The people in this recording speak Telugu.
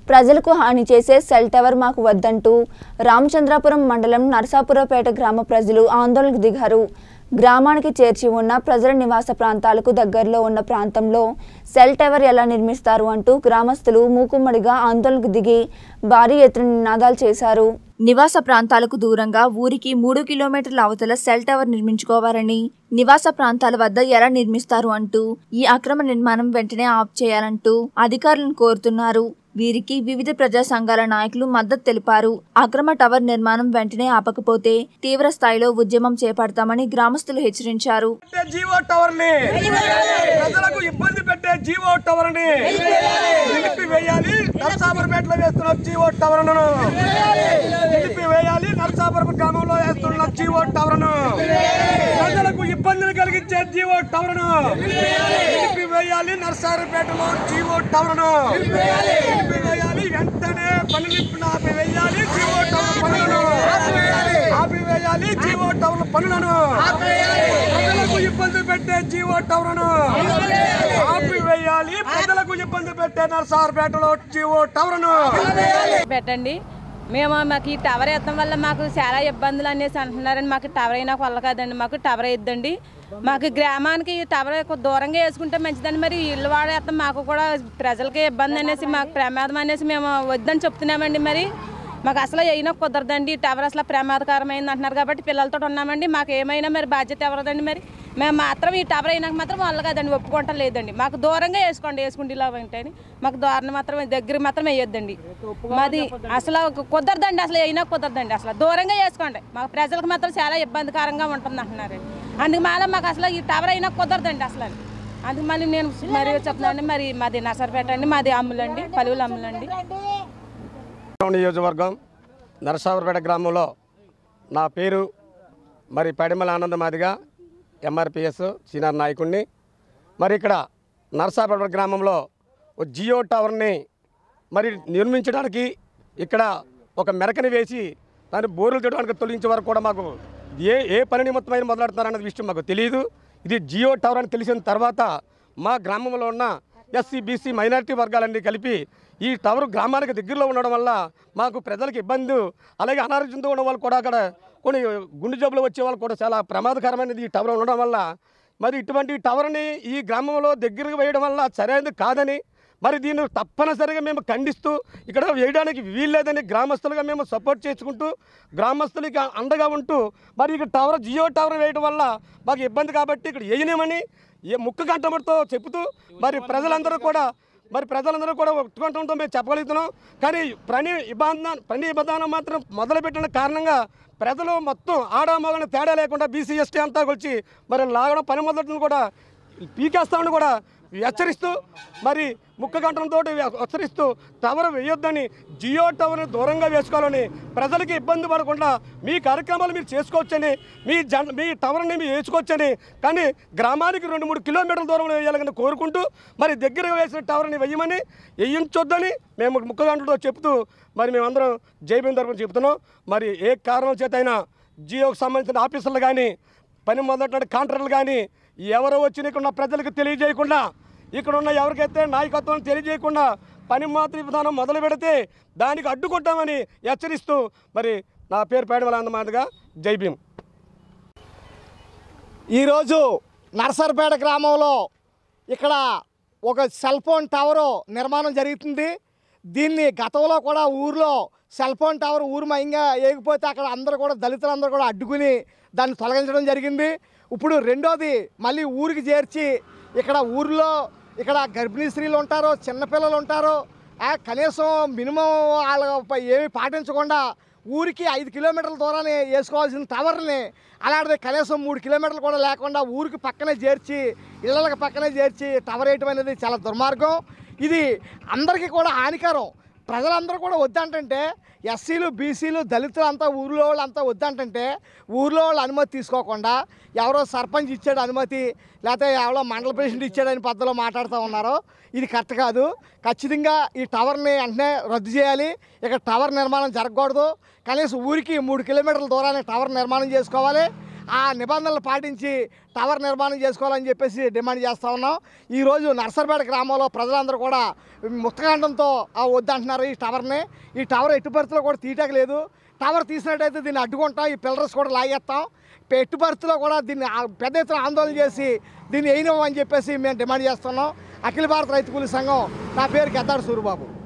ప్రజలకు హాని చేసే సెల్ టవర్ మాకు వద్దంటూ రామచంద్రాపురం మండలం నరసాపురపేట గ్రామ ప్రజలు ఆందోళనకు దిగారు గ్రామానికి చేర్చి ఉన్న ప్రజల నివాస ప్రాంతాలకు దగ్గరలో ఉన్న ప్రాంతంలో సెల్ టవర్ ఎలా నిర్మిస్తారు అంటూ గ్రామస్తులు మూకుమ్మడిగా ఆందోళనకు దిగి భారీ ఎత్తున నినాదాలు చేశారు నివాస ప్రాంతాలకు దూరంగా ఊరికి మూడు కిలోమీటర్ల అవతల సెల్ టవర్ నిర్మించుకోవాలని నివాస ప్రాంతాల వద్ద ఎలా నిర్మిస్తారు అంటూ ఈ అక్రమ నిర్మాణం వెంటనే ఆఫ్ చేయాలంటూ అధికారులను కోరుతున్నారు వీరికి వివిధ ప్రజా సంఘాల నాయకులు మద్దతు తెలిపారు అక్రమ టవర్ నిర్మాణం వెంటనే ఆపకపోతే తీవ్ర స్థాయిలో ఉద్యమం చేపడతామని గ్రామస్తులు హెచ్చరించారు పెట్టే జీవో టవర్ ని ప్రజలకు ఇబ్బంది పెట్టే జీవో టవర్ ని నిలిపివేయాలి నరసాపురపేటలో వేస్తున్న జీవో టవర్ ను నిలిపివేయాలి నరసాపురం గ్రామంలో వేస్తున్న జీవో టవర్ ను ప్రజలకు ఇబ్బందులు కలిగించే జీవో టవర్ ను నిలిపివేయాలి నరసాపురపేటలో జీవో టవర్ ను నిలిపివేయాలి వెంటనే పనులు ఆపివేయాలి జీవో టవర్ పనులను ఆపివేయాలి జీవో టవర్ పనులను ప్రజలకు ఇబ్బంది పెట్టే జీవో టవర్ను ఆపివేయాలి ప్రజలకు ఇబ్బంది పెట్టే నర్సార్పేటలో జీవో టవర్ను పెట్టండి మేము మాకు ఈ టవర్ వేయడం వల్ల మాకు చాలా ఇబ్బందులు అనేసి అంటున్నారండి మాకు టవర్ అయినా కొల్ల కాదండి మాకు టవర్ వేద్దండి మాకు గ్రామానికి ఈ టవర్ కొ- దూరంగా వేసుకుంటే మంచిదండి మరి ఇల్లు వాడేస్తాం మాకు కూడా ప్రజలకి ఇబ్బంది అనేసి మాకు ప్రమాదం అనేసి మేము వద్దని చెప్తున్నామండి మరి మాకు అసలు అయినా కుదరదండి ఈ టవర్ అసలు ప్రమాదకరమైంది అంటున్నారు కాబట్టి పిల్లలతో ఉన్నామండి మాకు ఏమైనా మరి బాధ్యత ఎవరదండి మరి మేము మాత్రం ఈ టవర్ అయినాక మాత్రం వాళ్ళు కదండి ఒప్పుకుంటాం లేదండి మాకు దూరంగా వేసుకోండి వేసుకుంటే ఇలా ఉంటాయని మాకు దూరం మాత్రం దగ్గర మాత్రం వేయొద్దండి మాది అసలు కుదరదండి అసలు అయినా కుదరదండి అసలు దూరంగా వేసుకోండి మాకు ప్రజలకు మాత్రం చాలా ఇబ్బందికరంగా ఉంటుంది అంటున్నారు అందుకు మాల మాకు అసలు ఈ టవర్ అయినా కుదరదండి అసలు అని. అందుకు మళ్ళీ నేను మరి చెప్తున్నానండి మరి మాది నసరపేట అండి మాది అమ్ములండి పలువులు అమ్ములండి నియోజకవర్గం నరసాపురపేట గ్రామంలో నా పేరు మరి పడిమల ఆనందమాదిగా ఎంఆర్పిఎస్ సీనియర్ నాయకుడిని మరి ఇక్కడ నరసాపురపేట గ్రామంలో ఓ జియో టవర్ని మరి నిర్మించడానికి ఇక్కడ ఒక మెరకని వేసి దాన్ని బోర్లు చేయడానికి తొలగించే వరకు కూడా మాకు ఏ ఏ పని నిమిత్తమైన మొదలెడుతున్నారన్నది విషయం మాకు తెలియదు ఇది జియో టవర్ అని తెలిసిన తర్వాత మా గ్రామంలో ఉన్న ఎస్సీ బీసీ మైనారిటీ వర్గాలన్నీ కలిపి ఈ టవర్ గ్రామానికి దగ్గరలో ఉండడం వల్ల మాకు ప్రజలకు ఇబ్బంది అలాగే అనారోగ్యంతో ఉన్న వాళ్ళు కూడా అక్కడ కొన్ని గుండె జబ్బులు వచ్చే వాళ్ళు కూడా చాలా ప్రమాదకరమైనది ఈ టవర్ ఉండడం వల్ల మరి ఇటువంటి టవర్ని ఈ గ్రామంలో దగ్గరకు వేయడం వల్ల సరైనది కాదని మరి దీన్ని తప్పనిసరిగా మేము ఖండిస్తూ ఇక్కడ వేయడానికి వీల్లేదని గ్రామస్తులుగా మేము సపోర్ట్ చేసుకుంటూ గ్రామస్తులకి అండగా ఉంటూ మరి ఇక్కడ టవర్ జియో టవర్ వేయడం వల్ల మాకు ఇబ్బంది కాబట్టి ఇక్కడ వేయలేమని ఏ ముక్కు కంటమడితో చెబుతూ మరి ప్రజలందరూ కూడా మరి ప్రజలందరూ కూడా ఒప్పుకుంటూ మేము చెప్పగలుగుతున్నాం కానీ పని ఇబ్బంది పని ఇబ్బంది మాత్రం మొదలుపెట్టిన కారణంగా ప్రజలు మొత్తం ఆడ మగని తేడా లేకుండా బీసీ ఎస్టీ అంతా వచ్చి మరి లాగడం పని మొదలుని కూడా పీకేస్తామని కూడా హెచ్చరిస్తూ మరి ముక్క గంటలతో హెచ్చరిస్తూ టవర్ వేయొద్దని జియో టవర్ని దూరంగా వేసుకోవాలని ప్రజలకి ఇబ్బంది పడకుండా మీ కార్యక్రమాలు మీరు చేసుకోవచ్చని మీ జన్ మీ టవర్ని మీరు వేసుకోవచ్చని కానీ గ్రామానికి రెండు మూడు కిలోమీటర్ల దూరంలో వేయాలని కోరుకుంటూ మరి దగ్గర వేసిన టవర్ని వేయమని వేయించొద్దని మేము ముక్క గంటలతో చెప్తూ మరి మేమందరం జైబీన్ తరఫున చెప్తున్నాం మరి ఏ కారణం చేత అయినా జియోకి సంబంధించిన ఆఫీసర్లు కానీ పని మొదటి కాంట్రాక్టర్లు కానీ ఎవరు వచ్చి ఇక్కడ ఉన్న ప్రజలకు తెలియజేయకుండా ఇక్కడ ఉన్న ఎవరికైతే నాయకత్వం తెలియజేయకుండా పని మాత్ర విధానం మొదలు పెడితే దానికి అడ్డుకుంటామని హెచ్చరిస్తూ మరి నా పేరు పేడమల అందమాదిగా జై భీమ్ ఈరోజు నర్సర్పేట గ్రామంలో ఇక్కడ ఒక సెల్ ఫోన్ టవరు నిర్మాణం జరుగుతుంది దీన్ని గతంలో కూడా ఊర్లో సెల్ ఫోన్ టవర్ ఊరు మయంగా ఏగిపోతే అక్కడ అందరూ కూడా దళితులందరూ కూడా అడ్డుకుని దాన్ని తొలగించడం జరిగింది ఇప్పుడు రెండోది మళ్ళీ ఊరికి చేర్చి ఇక్కడ ఊరిలో ఇక్కడ గర్భిణీ స్త్రీలు ఉంటారు చిన్నపిల్లలు ఉంటారు ఆ, కనీసం మినిమం వాళ్ళ ప- ఏమీ పాటించకుండా ఊరికి ఐదు కిలోమీటర్ల దూరాన్ని వేసుకోవాల్సిన టవర్ని అలాంటిది కనీసం మూడు కిలోమీటర్లు కూడా లేకుండా ఊరికి పక్కనే చేర్చి ఇళ్ళకి పక్కనే చేర్చి టవర్ వేయటం అనేది చాలా దుర్మార్గం ఇది అందరికీ కూడా హానికరం ప్రజలందరూ కూడా వద్దంటే ఎస్సీలు బీసీలు దళితులు అంతా ఊర్లో వాళ్ళు అంతా వద్దంటే ఊర్లో వాళ్ళు అనుమతి తీసుకోకుండా ఎవరో సర్పంచ్ ఇచ్చాడు అనుమతి లేకపోతే ఎవరో మండల ప్రెసిడెంట్ ఇచ్చాడని పద్ధతిలో మాట్లాడుతూ ఉన్నారు ఇది కరెక్ట్ కాదు ఖచ్చితంగా ఈ టవర్ని వెంటనే రద్దు చేయాలి ఇక టవర్ నిర్మాణం జరగకూడదు కనీసం ఊరికి మూడు కిలోమీటర్ల దూరానికి టవర్ నిర్మాణం చేసుకోవాలి ఆ నిబంధనలు పాటించి టవర్ నిర్మాణం చేసుకోవాలని చెప్పేసి డిమాండ్ చేస్తూ ఉన్నాం ఈరోజు నర్సర్పేట గ్రామంలో ప్రజలందరూ కూడా ముత్తకాండంతో ఆ వద్దంటున్నారు ఈ టవర్ని ఈ టవర్ ఎట్టి పరిస్థితుల్లో కూడా తీయటం లేదు టవర్ తీసినట్టయితే దీన్ని అడ్డుకుంటాం ఈ పిల్లర్స్ కూడా లాగేస్తాం ఎట్టి పరిస్థితుల్లో కూడా దీన్ని ఆ- పెద్ద ఎత్తున ఆందోళన చేసి దీన్ని వేయనివ్వమని చెప్పేసి మేము డిమాండ్ చేస్తున్నాం అఖిల భారత రైతు కూలీ సంఘం నా పేరు గద్దాడు సూరిబాబు